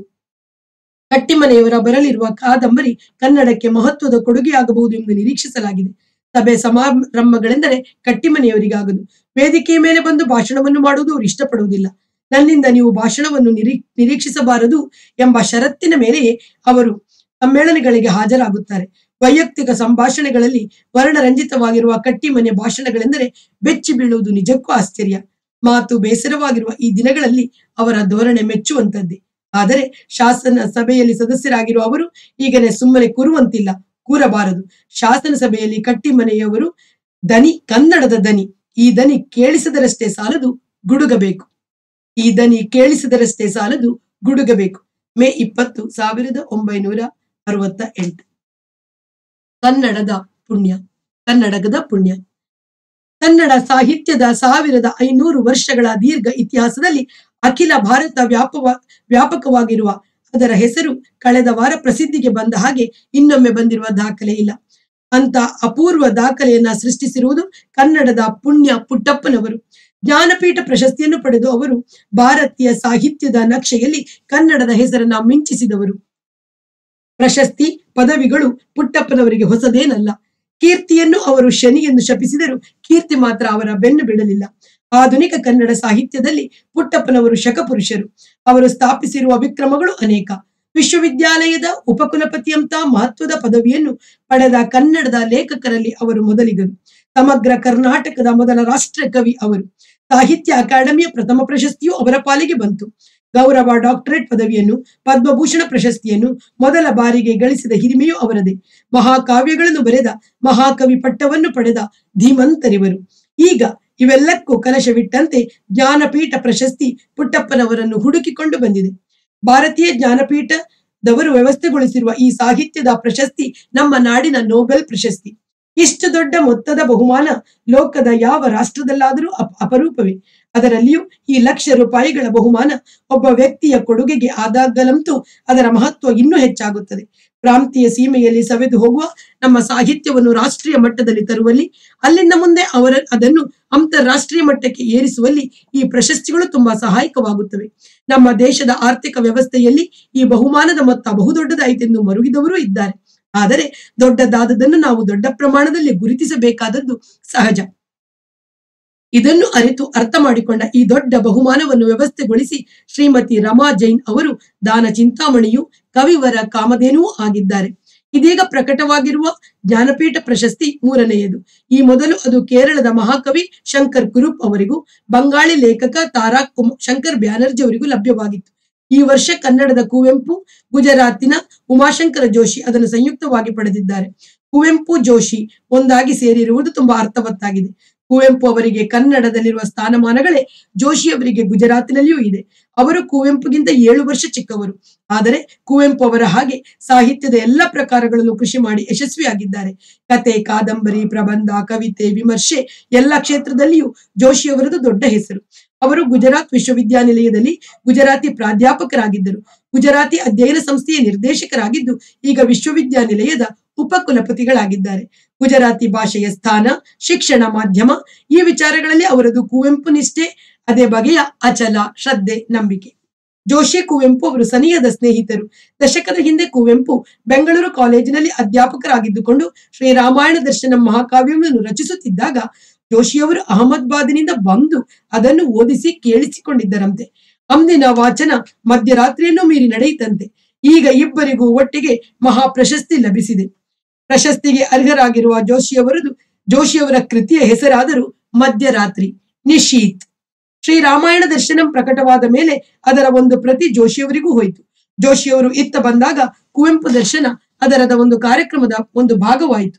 ಕಟ್ಟಿಮನೆಯವರ ಬರಲಿರುವ ಕಾದಂಬರಿ ಕನ್ನಡಕ್ಕೆ ಮಹತ್ವದ ಕೊಡುಗೆಯಾಗಬಹುದು ಎಂದು ನಿರೀಕ್ಷಿಸಲಾಗಿದೆ ಸಭೆ ಸಮಾರಂಭಗಳೆಂದರೆ ಕಟ್ಟಿಮನೆಯವರಿಗಾಗದು ವೇದಿಕೆಯ ಮೇಲೆ ಬಂದು ಭಾಷಣವನ್ನು ಮಾಡುವುದು ಅವರು ಇಷ್ಟಪಡುವುದಿಲ್ಲ ನನ್ನಿಂದ ನೀವು ಭಾಷಣವನ್ನು ನಿರೀ ನಿರೀಕ್ಷಿಸಬಾರದು ಎಂಬ ಷರತ್ತಿನ ಮೇಲೆಯೇ ಅವರು ಸಮ್ಮೇಳನಗಳಿಗೆ ಹಾಜರಾಗುತ್ತಾರೆ ವೈಯಕ್ತಿಕ ಸಂಭಾಷಣೆಗಳಲ್ಲಿ ವರ್ಣರಂಜಿತವಾಗಿರುವ ಕಟ್ಟಿಮನೆ ಭಾಷಣಗಳೆಂದರೆ ಬೆಚ್ಚಿ ಬೀಳುವುದು ನಿಜಕ್ಕೂ ಆಶ್ಚರ್ಯ ಮಾತು ಬೇಸರವಾಗಿರುವ ಈ ದಿನಗಳಲ್ಲಿ ಅವರ ಧೋರಣೆ ಮೆಚ್ಚುವಂತದ್ದೇ ಆದರೆ ಶಾಸನ ಸಭೆಯಲ್ಲಿ ಸದಸ್ಯರಾಗಿರುವ ಅವರು ಈಗನೇ ಸುಮ್ಮನೆ ಕೂರುವಂತಿಲ್ಲ ಕೂರಬಾರದು ಶಾಸನ ಸಭೆಯಲ್ಲಿ ಕಟ್ಟಿಮನೆಯವರು ದನಿ ಕನ್ನಡದ ದನಿ ಈ ದನಿ ಕೇಳಿಸದರಷ್ಟೇ ಸಾಲದು ಗುಡುಗಬೇಕು ಈ ದನಿ ಕೇಳಿಸದರಷ್ಟೇ ಸಾಲದು ಗುಡುಗಬೇಕು ಮೇ ಇಪ್ಪತ್ತು ಸಾವಿರದ ಒಂಬೈನೂರ ಅರವತ್ತ ಎಂಟು ಕನ್ನಡದ ಪುಣ್ಯ ಕನ್ನಡಕದ ಪುಣ್ಯ ಕನ್ನಡ ಸಾಹಿತ್ಯದ ಸಾವಿರದ ಐನೂರು ವರ್ಷಗಳ ದೀರ್ಘ ಇತಿಹಾಸದಲ್ಲಿ ಅಖಿಲ ಭಾರತ ವ್ಯಾಪವ ವ್ಯಾಪಕವಾಗಿರುವ ಅದರ ಹೆಸರು ಕಳೆದ ವಾರ ಪ್ರಸಿದ್ಧಿಗೆ ಬಂದ ಹಾಗೆ ಇನ್ನೊಮ್ಮೆ ಬಂದಿರುವ ದಾಖಲೆ ಇಲ್ಲ ಅಂತ ಅಪೂರ್ವ ದಾಖಲೆಯನ್ನ ಸೃಷ್ಟಿಸಿರುವುದು ಕನ್ನಡದ ಪುಣ್ಯ ಪುಟ್ಟಪ್ಪನವರು ಜ್ಞಾನಪೀಠ ಪ್ರಶಸ್ತಿಯನ್ನು ಪಡೆದು ಅವರು ಭಾರತೀಯ ಸಾಹಿತ್ಯದ ನಕ್ಷೆಯಲ್ಲಿ ಕನ್ನಡದ ಹೆಸರನ್ನ ಮಿಂಚಿಸಿದವರು ಪ್ರಶಸ್ತಿ ಪದವಿಗಳು ಪುಟ್ಟಪ್ಪನವರಿಗೆ ಹೊಸದೇನಲ್ಲ ಕೀರ್ತಿಯನ್ನು ಅವರು ಶನಿ ಎಂದು ಶಪಿಸಿದರು ಕೀರ್ತಿ ಮಾತ್ರ ಅವರ ಬೆನ್ನು ಬಿಡಲಿಲ್ಲ ಆಧುನಿಕ ಕನ್ನಡ ಸಾಹಿತ್ಯದಲ್ಲಿ ಪುಟ್ಟಪ್ಪನವರು ಶಕಪುರುಷರು ಅವರು ಸ್ಥಾಪಿಸಿರುವ ವಿಕ್ರಮಗಳು ಅನೇಕ ವಿಶ್ವವಿದ್ಯಾಲಯದ ಉಪಕುಲಪತಿಯಂತ ಮಹತ್ವದ ಪದವಿಯನ್ನು ಪಡೆದ ಕನ್ನಡದ ಲೇಖಕರಲ್ಲಿ ಅವರು ಮೊದಲಿಗರು ಸಮಗ್ರ ಕರ್ನಾಟಕದ ಮೊದಲ ರಾಷ್ಟ್ರ ಕವಿ ಅವರು ಸಾಹಿತ್ಯ ಅಕಾಡೆಮಿಯ ಪ್ರಥಮ ಪ್ರಶಸ್ತಿಯು ಅವರ ಪಾಲಿಗೆ ಬಂತು ಗೌರವ ಡಾಕ್ಟರೇಟ್ ಪದವಿಯನ್ನು ಪದ್ಮಭೂಷಣ ಪ್ರಶಸ್ತಿಯನ್ನು ಮೊದಲ ಬಾರಿಗೆ ಗಳಿಸಿದ ಹಿರಿಮೆಯೂ ಅವರದೇ ಮಹಾಕಾವ್ಯಗಳನ್ನು ಬರೆದ ಮಹಾಕವಿ ಪಟ್ಟವನ್ನು ಪಡೆದ ಧೀಮಂತರಿವರು ಈಗ ಇವೆಲ್ಲಕ್ಕೂ ಕಲಶವಿಟ್ಟಂತೆ ಜ್ಞಾನಪೀಠ ಪ್ರಶಸ್ತಿ ಪುಟ್ಟಪ್ಪನವರನ್ನು ಹುಡುಕಿಕೊಂಡು ಬಂದಿದೆ ಭಾರತೀಯ ಜ್ಞಾನಪೀಠದವರು ವ್ಯವಸ್ಥೆಗೊಳಿಸಿರುವ ಈ ಸಾಹಿತ್ಯದ ಪ್ರಶಸ್ತಿ ನಮ್ಮ ನಾಡಿನ ನೋಬೆಲ್ ಪ್ರಶಸ್ತಿ ಇಷ್ಟು ದೊಡ್ಡ ಮೊತ್ತದ ಬಹುಮಾನ ಲೋಕದ ಯಾವ ರಾಷ್ಟ್ರದಲ್ಲಾದರೂ ಅಪ- ಅಪರೂಪವೇ ಅದರಲ್ಲಿಯೂ ಈ ಲಕ್ಷ ರೂಪಾಯಿಗಳ ಬಹುಮಾನ ಒಬ್ಬ ವ್ಯಕ್ತಿಯ ಕೊಡುಗೆಗೆ ಆದಾಗಲಂತೂ ಅದರ ಮಹತ್ವ ಇನ್ನೂ ಹೆಚ್ಚಾಗುತ್ತದೆ ಪ್ರಾಂತೀಯ ಸೀಮೆಯಲ್ಲಿ ಸವೆದು ಹೋಗುವ ನಮ್ಮ ಸಾಹಿತ್ಯವನ್ನು ರಾಷ್ಟ್ರೀಯ ಮಟ್ಟದಲ್ಲಿ ತರುವಲ್ಲಿ ಅಲ್ಲಿಂದ ಮುಂದೆ ಅವರ ಅದನ್ನು ಅಂತಾರಾಷ್ಟ್ರೀಯ ಮಟ್ಟಕ್ಕೆ ಏರಿಸುವಲ್ಲಿ ಈ ಪ್ರಶಸ್ತಿಗಳು ತುಂಬಾ ಸಹಾಯಕವಾಗುತ್ತವೆ ನಮ್ಮ ದೇಶದ ಆರ್ಥಿಕ ವ್ಯವಸ್ಥೆಯಲ್ಲಿ ಈ ಬಹುಮಾನದ ಮೊತ್ತ ಬಹುದೊಡ್ಡದಾಯಿತೆಂದು ಮರುಗಿದವರೂ ಇದ್ದಾರೆ ಆದರೆ ದೊಡ್ಡದಾದದನ್ನು ನಾವು ದೊಡ್ಡ ಪ್ರಮಾಣದಲ್ಲಿ ಗುರುತಿಸಬೇಕಾದದ್ದು ಸಹಜ ಇದನ್ನು ಅರಿತು ಅರ್ಥ ಮಾಡಿಕೊಂಡ ಈ ದೊಡ್ಡ ಬಹುಮಾನವನ್ನು ವ್ಯವಸ್ಥೆಗೊಳಿಸಿ ಶ್ರೀಮತಿ ರಮಾ ಜೈನ್ ಅವರು ದಾನ ಚಿಂತಾಮಣಿಯು ಕವಿವರ ಕಾಮಧೇನುವೂ ಆಗಿದ್ದಾರೆ ಇದೀಗ ಪ್ರಕಟವಾಗಿರುವ ಜ್ಞಾನಪೀಠ ಪ್ರಶಸ್ತಿ ಮೂರನೆಯದು ಈ ಮೊದಲು ಅದು ಕೇರಳದ ಮಹಾಕವಿ ಶಂಕರ್ ಕುರುಪ್ ಅವರಿಗೂ ಬಂಗಾಳಿ ಲೇಖಕ ತಾರಾ ಕುಮ್ ಶಂಕರ್ ಬ್ಯಾನರ್ಜಿ ಅವರಿಗೂ ಲಭ್ಯವಾಗಿತ್ತು ಈ ವರ್ಷ ಕನ್ನಡದ ಕುವೆಂಪು ಗುಜರಾತಿನ ಉಮಾಶಂಕರ ಜೋಶಿ ಅದನ್ನು ಸಂಯುಕ್ತವಾಗಿ ಪಡೆದಿದ್ದಾರೆ ಕುವೆಂಪು ಜೋಶಿ ಒಂದಾಗಿ ಸೇರಿರುವುದು ತುಂಬಾ ಅರ್ಥವತ್ತಾಗಿದೆ ಕುವೆಂಪು ಅವರಿಗೆ ಕನ್ನಡದಲ್ಲಿರುವ ಸ್ಥಾನಮಾನಗಳೇ ಜೋಶಿ ಅವರಿಗೆ ಗುಜರಾತಿನಲ್ಲಿಯೂ ಇದೆ ಅವರು ಕುವೆಂಪುಗಿಂತ ಏಳು ವರ್ಷ ಚಿಕ್ಕವರು ಆದರೆ ಕುವೆಂಪು ಅವರ ಹಾಗೆ ಸಾಹಿತ್ಯದ ಎಲ್ಲ ಪ್ರಕಾರಗಳಲ್ಲೂ ಕೃಷಿ ಮಾಡಿ ಯಶಸ್ವಿಯಾಗಿದ್ದಾರೆ ಕತೆ ಕಾದಂಬರಿ ಪ್ರಬಂಧ ಕವಿತೆ ವಿಮರ್ಶೆ ಎಲ್ಲ ಕ್ಷೇತ್ರದಲ್ಲಿಯೂ ಜೋಶಿ ಅವರದು ದೊಡ್ಡ ಹೆಸರು ಅವರು ಗುಜರಾತ್ ವಿಶ್ವವಿದ್ಯಾನಿಲಯದಲ್ಲಿ ಗುಜರಾತಿ ಪ್ರಾಧ್ಯಾಪಕರಾಗಿದ್ದರು ಗುಜರಾತಿ ಅಧ್ಯಯನ ಸಂಸ್ಥೆಯ ನಿರ್ದೇಶಕರಾಗಿದ್ದು ಈಗ ವಿಶ್ವವಿದ್ಯಾನಿಲಯದ ಉಪಕುಲಪತಿಗಳಾಗಿದ್ದಾರೆ ಗುಜರಾತಿ ಭಾಷೆಯ ಸ್ಥಾನ ಶಿಕ್ಷಣ ಮಾಧ್ಯಮ ಈ ವಿಚಾರಗಳಲ್ಲಿ ಅವರದು ಕುವೆಂಪು ನಿಷ್ಠೆ ಅದೇ ಬಗೆಯ ಅಚಲ ಶ್ರದ್ಧೆ ನಂಬಿಕೆ ಜೋಶಿ ಕುವೆಂಪು ಅವರು ಸನಿಹದ ಸ್ನೇಹಿತರು ದಶಕದ ಹಿಂದೆ ಕುವೆಂಪು ಬೆಂಗಳೂರು ಕಾಲೇಜಿನಲ್ಲಿ ಅಧ್ಯಾಪಕರಾಗಿದ್ದುಕೊಂಡು ಶ್ರೀರಾಮಾಯಣ ದರ್ಶನ ಮಹಾಕಾವ್ಯವನ್ನು ರಚಿಸುತ್ತಿದ್ದಾಗ ಜೋಶಿಯವರು ಅಹಮದಾಬಾದಿನಿಂದ ಬಂದು ಅದನ್ನು ಓದಿಸಿ ಕೇಳಿಸಿಕೊಂಡಿದ್ದರಂತೆ ಅಂದಿನ ವಾಚನ ಮಧ್ಯರಾತ್ರಿಯನ್ನು ಮೀರಿ ನಡೆಯಿತಂತೆ ಈಗ ಇಬ್ಬರಿಗೂ ಒಟ್ಟಿಗೆ ಮಹಾ ಪ್ರಶಸ್ತಿ ಲಭಿಸಿದೆ ಪ್ರಶಸ್ತಿಗೆ ಅರ್ಹರಾಗಿರುವ ಜೋಶಿಯವರದು ಜೋಶಿಯವರ ಕೃತಿಯ ಹೆಸರಾದರೂ ಮಧ್ಯರಾತ್ರಿ ನಿಶೀತ್ ಶ್ರೀರಾಮಾಯಣ ದರ್ಶನಂ ಪ್ರಕಟವಾದ ಮೇಲೆ ಅದರ ಒಂದು ಪ್ರತಿ ಜೋಶಿಯವರಿಗೂ ಹೋಯಿತು ಜೋಶಿಯವರು ಇತ್ತ ಬಂದಾಗ ಕುವೆಂಪು ದರ್ಶನ ಅದರದ ಒಂದು ಕಾರ್ಯಕ್ರಮದ ಒಂದು ಭಾಗವಾಯಿತು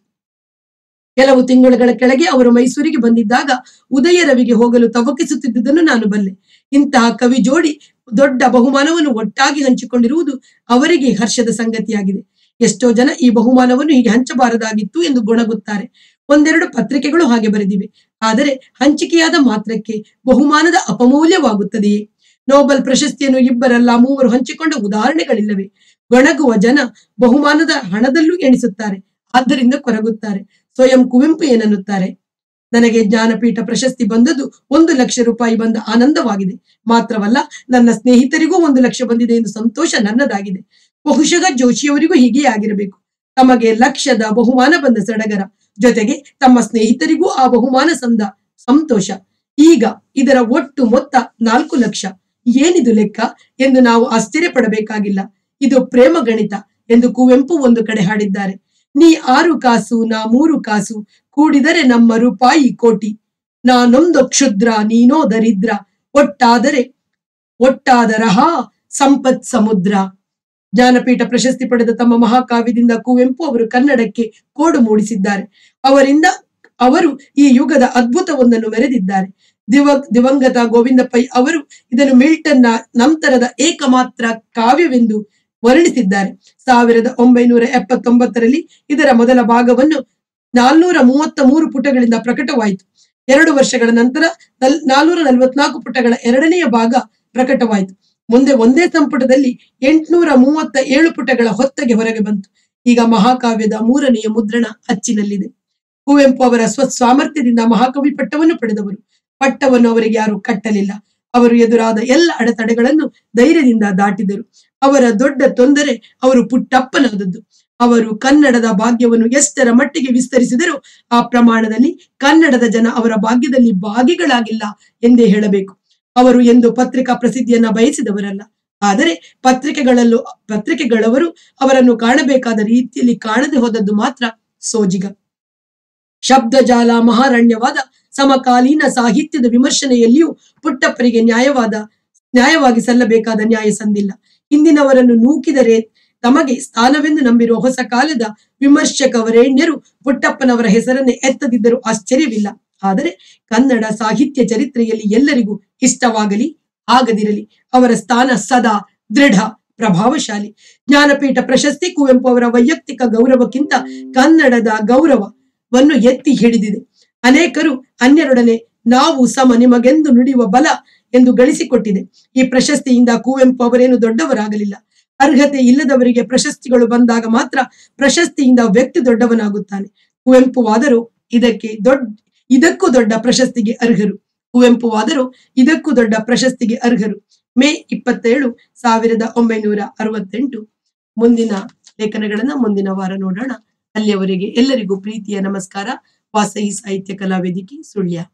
ಕೆಲವು ತಿಂಗಳುಗಳ ಕೆಳಗೆ ಅವರು ಮೈಸೂರಿಗೆ ಬಂದಿದ್ದಾಗ ಉದಯ ರವಿಗೆ ಹೋಗಲು ತವಕಿಸುತ್ತಿದ್ದುದನ್ನು ನಾನು ಬಲ್ಲೆ ಇಂತಹ ಕವಿ ಜೋಡಿ ದೊಡ್ಡ ಬಹುಮಾನವನ್ನು ಒಟ್ಟಾಗಿ ಹಂಚಿಕೊಂಡಿರುವುದು ಅವರಿಗೆ ಹರ್ಷದ ಸಂಗತಿಯಾಗಿದೆ ಎಷ್ಟೋ ಜನ ಈ ಬಹುಮಾನವನ್ನು ಹೀಗೆ ಹಂಚಬಾರದಾಗಿತ್ತು ಎಂದು ಗೊಣಗುತ್ತಾರೆ ಒಂದೆರಡು ಪತ್ರಿಕೆಗಳು ಹಾಗೆ ಬರೆದಿವೆ ಆದರೆ ಹಂಚಿಕೆಯಾದ ಮಾತ್ರಕ್ಕೆ ಬಹುಮಾನದ ಅಪಮೌಲ್ಯವಾಗುತ್ತದೆಯೇ ನೋಬೆಲ್ ಪ್ರಶಸ್ತಿಯನ್ನು ಇಬ್ಬರಲ್ಲ ಮೂವರು ಹಂಚಿಕೊಂಡ ಉದಾಹರಣೆಗಳಿಲ್ಲವೆ ಗೊಣಗುವ ಜನ ಬಹುಮಾನದ ಹಣದಲ್ಲೂ ಎಣಿಸುತ್ತಾರೆ ಆದ್ದರಿಂದ ಕೊರಗುತ್ತಾರೆ ಸ್ವಯಂ ಕುವೆಂಪು ಏನನ್ನುತ್ತಾರೆ ನನಗೆ ಜ್ಞಾನಪೀಠ ಪ್ರಶಸ್ತಿ ಬಂದದ್ದು ಒಂದು ಲಕ್ಷ ರೂಪಾಯಿ ಬಂದ ಆನಂದವಾಗಿದೆ ಮಾತ್ರವಲ್ಲ ನನ್ನ ಸ್ನೇಹಿತರಿಗೂ ಒಂದು ಲಕ್ಷ ಬಂದಿದೆ ಎಂದು ಸಂತೋಷ ನನ್ನದಾಗಿದೆ ಬಹುಶಃ ಜೋಶಿಯವರಿಗೂ ಹೀಗೆ ಆಗಿರಬೇಕು ತಮಗೆ ಲಕ್ಷದ ಬಹುಮಾನ ಬಂದ ಸಡಗರ ಜೊತೆಗೆ ತಮ್ಮ ಸ್ನೇಹಿತರಿಗೂ ಆ ಬಹುಮಾನ ಸಂದ ಸಂತೋಷ ಈಗ ಇದರ ಒಟ್ಟು ಮೊತ್ತ ನಾಲ್ಕು ಲಕ್ಷ ಏನಿದು ಲೆಕ್ಕ ಎಂದು ನಾವು ಆಶ್ಚರ್ಯ ಪಡಬೇಕಾಗಿಲ್ಲ ಇದು ಪ್ರೇಮ ಗಣಿತ ಎಂದು ಕುವೆಂಪು ಒಂದು ಕಡೆ ಹಾಡಿದ್ದಾರೆ ನೀ ಆರು ಕಾಸು ನಾ ಮೂರು ಕಾಸು ಕೂಡಿದರೆ ನಮ್ಮ ರೂಪಾಯಿ ಕೋಟಿ ನಾನೊಂದು ಕ್ಷುದ್ರ ನೀನೋ ದರಿದ್ರ ಒಟ್ಟಾದರೆ ಒಟ್ಟಾದರಹ ಸಂಪತ್ ಸಮುದ್ರ ಜ್ಞಾನಪೀಠ ಪ್ರಶಸ್ತಿ ಪಡೆದ ತಮ್ಮ ಮಹಾಕಾವ್ಯದಿಂದ ಕುವೆಂಪು ಅವರು ಕನ್ನಡಕ್ಕೆ ಕೋಡು ಮೂಡಿಸಿದ್ದಾರೆ ಅವರಿಂದ ಅವರು ಈ ಯುಗದ ಅದ್ಭುತವೊಂದನ್ನು ಮೆರೆದಿದ್ದಾರೆ ದಿವ ದಿವಂಗತ ಗೋವಿಂದ ಪೈ ಅವರು ಇದನ್ನು ಮಿಲ್ಟನ್ನ ನಂತರದ ಏಕಮಾತ್ರ ಕಾವ್ಯವೆಂದು ವರ್ಣಿಸಿದ್ದಾರೆ ಸಾವಿರದ ಒಂಬೈನೂರ ಎಪ್ಪತ್ತೊಂಬತ್ತರಲ್ಲಿ ಇದರ ಮೊದಲ ಭಾಗವನ್ನು ನಾಲ್ನೂರ ಮೂವತ್ತ ಮೂರು ಪುಟಗಳಿಂದ ಪ್ರಕಟವಾಯಿತು ಎರಡು ವರ್ಷಗಳ ನಂತರ ನಲ್ ನಾಲ್ನೂರ ನಲವತ್ನಾಲ್ಕು ಪುಟಗಳ ಎರಡನೆಯ ಭಾಗ ಪ್ರಕಟವಾಯಿತು ಮುಂದೆ ಒಂದೇ ಸಂಪುಟದಲ್ಲಿ ಎಂಟುನೂರ ಮೂವತ್ತ ಏಳು ಪುಟಗಳ ಹೊತ್ತಗೆ ಹೊರಗೆ ಬಂತು ಈಗ ಮಹಾಕಾವ್ಯದ ಮೂರನೆಯ ಮುದ್ರಣ ಅಚ್ಚಿನಲ್ಲಿದೆ ಕುವೆಂಪು ಅವರ ಸ್ವ ಸಾಮರ್ಥ್ಯದಿಂದ ಮಹಾಕವಿ ಪಟ್ಟವನ್ನು ಪಡೆದವರು ಪಟ್ಟವನ್ನು ಅವರಿಗೆ ಯಾರು ಕಟ್ಟಲಿಲ್ಲ ಅವರು ಎದುರಾದ ಎಲ್ಲ ಅಡೆತಡೆಗಳನ್ನು ಧೈರ್ಯದಿಂದ ದಾಟಿದರು ಅವರ ದೊಡ್ಡ ತೊಂದರೆ ಅವರು ಪುಟ್ಟಪ್ಪನಾದದ್ದು ಅವರು ಕನ್ನಡದ ಭಾಗ್ಯವನ್ನು ಎಷ್ಟರ ಮಟ್ಟಿಗೆ ವಿಸ್ತರಿಸಿದರೂ ಆ ಪ್ರಮಾಣದಲ್ಲಿ ಕನ್ನಡದ ಜನ ಅವರ ಭಾಗ್ಯದಲ್ಲಿ ಭಾಗಿಗಳಾಗಿಲ್ಲ ಎಂದೇ ಹೇಳಬೇಕು ಅವರು ಎಂದು ಪತ್ರಿಕಾ ಪ್ರಸಿದ್ಧಿಯನ್ನ ಬಯಸಿದವರಲ್ಲ ಆದರೆ ಪತ್ರಿಕೆಗಳಲ್ಲೂ ಪತ್ರಿಕೆಗಳವರು ಅವರನ್ನು ಕಾಣಬೇಕಾದ ರೀತಿಯಲ್ಲಿ ಕಾಣದೆ ಹೋದದ್ದು ಮಾತ್ರ ಸೋಜಿಗ ಶಬ್ದಜಾಲ ಮಹಾರಣ್ಯವಾದ ಸಮಕಾಲೀನ ಸಾಹಿತ್ಯದ ವಿಮರ್ಶನೆಯಲ್ಲಿಯೂ ಪುಟ್ಟಪ್ಪರಿಗೆ ನ್ಯಾಯವಾದ ನ್ಯಾಯವಾಗಿ ಸಲ್ಲಬೇಕಾದ ನ್ಯಾಯ ಸಂದಿಲ್ಲ ಹಿಂದಿನವರನ್ನು ನೂಕಿದರೆ ತಮಗೆ ಸ್ಥಾನವೆಂದು ನಂಬಿರುವ ಹೊಸ ಕಾಲದ ವಿಮರ್ಶಕವರೇಣ್ಯರು ಪುಟ್ಟಪ್ಪನವರ ಹೆಸರನ್ನೇ ಎತ್ತದಿದ್ದರೂ ಆಶ್ಚರ್ಯವಿಲ್ಲ ಆದರೆ ಕನ್ನಡ ಸಾಹಿತ್ಯ ಚರಿತ್ರೆಯಲ್ಲಿ ಎಲ್ಲರಿಗೂ ಇಷ್ಟವಾಗಲಿ ಆಗದಿರಲಿ ಅವರ ಸ್ಥಾನ ಸದಾ ದೃಢ ಪ್ರಭಾವಶಾಲಿ ಜ್ಞಾನಪೀಠ ಪ್ರಶಸ್ತಿ ಕುವೆಂಪು ಅವರ ವೈಯಕ್ತಿಕ ಗೌರವಕ್ಕಿಂತ ಕನ್ನಡದ ಗೌರವವನ್ನು ಎತ್ತಿ ಹಿಡಿದಿದೆ ಅನೇಕರು ಅನ್ಯರೊಡನೆ ನಾವು ಸಮ ನಿಮಗೆಂದು ನುಡಿಯುವ ಬಲ ಎಂದು ಗಳಿಸಿಕೊಟ್ಟಿದೆ ಈ ಪ್ರಶಸ್ತಿಯಿಂದ ಕುವೆಂಪು ಅವರೇನು ದೊಡ್ಡವರಾಗಲಿಲ್ಲ ಅರ್ಹತೆ ಇಲ್ಲದವರಿಗೆ ಪ್ರಶಸ್ತಿಗಳು ಬಂದಾಗ ಮಾತ್ರ ಪ್ರಶಸ್ತಿಯಿಂದ ವ್ಯಕ್ತಿ ದೊಡ್ಡವನಾಗುತ್ತಾನೆ ಕುವೆಂಪುವಾದರೂ ಇದಕ್ಕೆ ದೊಡ್ಡ ಇದಕ್ಕೂ ದೊಡ್ಡ ಪ್ರಶಸ್ತಿಗೆ ಅರ್ಹರು ಕುವೆಂಪುವಾದರೂ ಇದಕ್ಕೂ ದೊಡ್ಡ ಪ್ರಶಸ್ತಿಗೆ ಅರ್ಹರು ಮೇ ಇಪ್ಪತ್ತೇಳು ಸಾವಿರದ ಒಂಬೈನೂರ ಅರವತ್ತೆಂಟು ಮುಂದಿನ ಲೇಖನಗಳನ್ನ ಮುಂದಿನ ವಾರ ನೋಡೋಣ ಅಲ್ಲಿಯವರೆಗೆ ಎಲ್ಲರಿಗೂ ಪ್ರೀತಿಯ ನಮಸ್ಕಾರ ವಾಸವಿ ಸಾಹಿತ್ಯ ಕಲಾ ವೇದಿಕೆ ಸುಳ್ಯ